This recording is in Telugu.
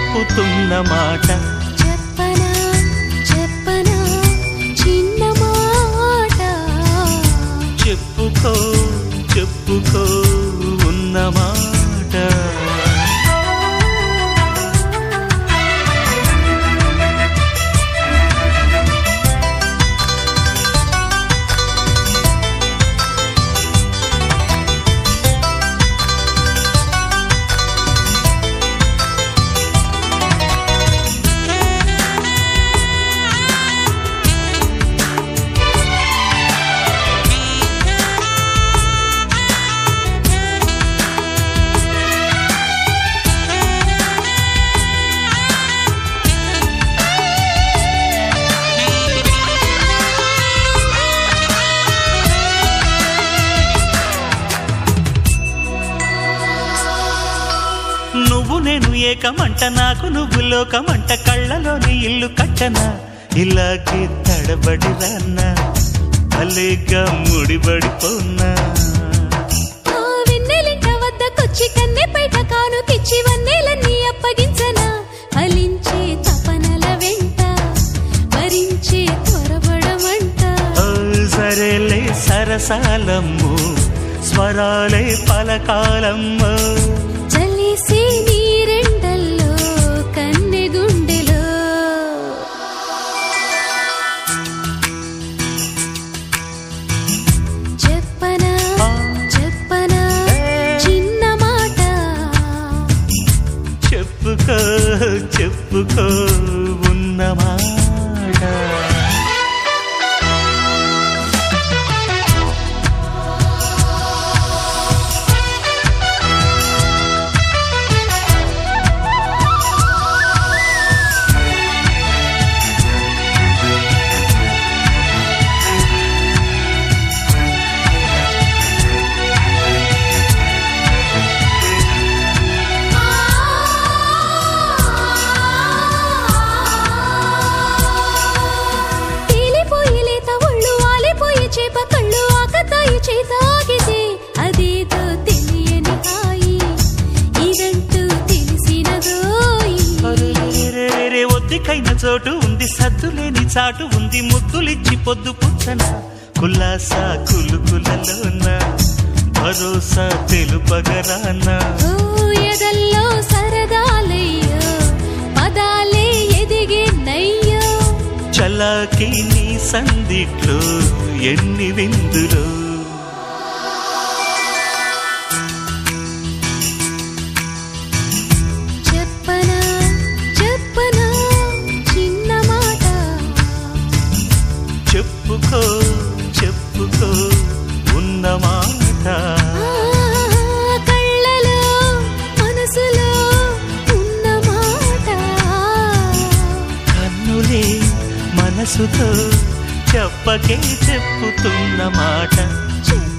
చెప్పుతున్న మాట చెప్పనా చెప్పనా చిన్న మాట చెప్పుకో చెప్పుకో ఉన్న మాట నువ్వు నేను ఏకమంట నాకు నువ్వు లోకమంట కళ్ళలోని ఇల్లు కట్టనా ఇలాగే తడబడి రాన్నా భలేగా ముడిబడిపోన్నా ఆ వెన్నెలింట వద్దకొచ్చి కన్నె పైట కానుకిచ్చి వన్నెలన్నీ అప్పగించనా ఫలించే తపనల వెంట భరించే త్వరపడమంట ఓ సరేలే సరసాలమ్ము స్వరాలే పలకాలమ్ము చలిసే నీరెండల్లో కన్నె గుండెలో చెప్పనా చెప్పనా చిన్న మాట చెప్పుకో చెప్పుకో ఉన్న మాట తేలిపోయి లేత ఒళ్ళు ఆలిపోయి చేప కళ్ళు ఆకతాయి చేత ఆగితే అదేదో తెలియని హాయి ఇదంటూ తెలిసినదోయి అరెరెరెరెరె, ఒద్దికైన చోటు ఉంది సద్దులేని చాటు ఉంది ముద్దులిచ్చి పొద్దు పుచ్చన కుల్లాసా కులుకులలోన భరోసా తెలుపగరానా ఓ ఎదల్లో సరదాలయ్యో పదాలే ఎదిగే నయ్యో చలాకి నీ సందిట్లో ఎన్ని విందులో చెప్పనా చెప్పనా చిన్న మాట చెప్పుకో చెప్పుకో ఉన్న మాట ఆ, కళ్ళలో మనసులో ఉన్న మాట కన్నులే మనసుతో చెప్పకే చెప్పుతున్న మాట చెప్పనా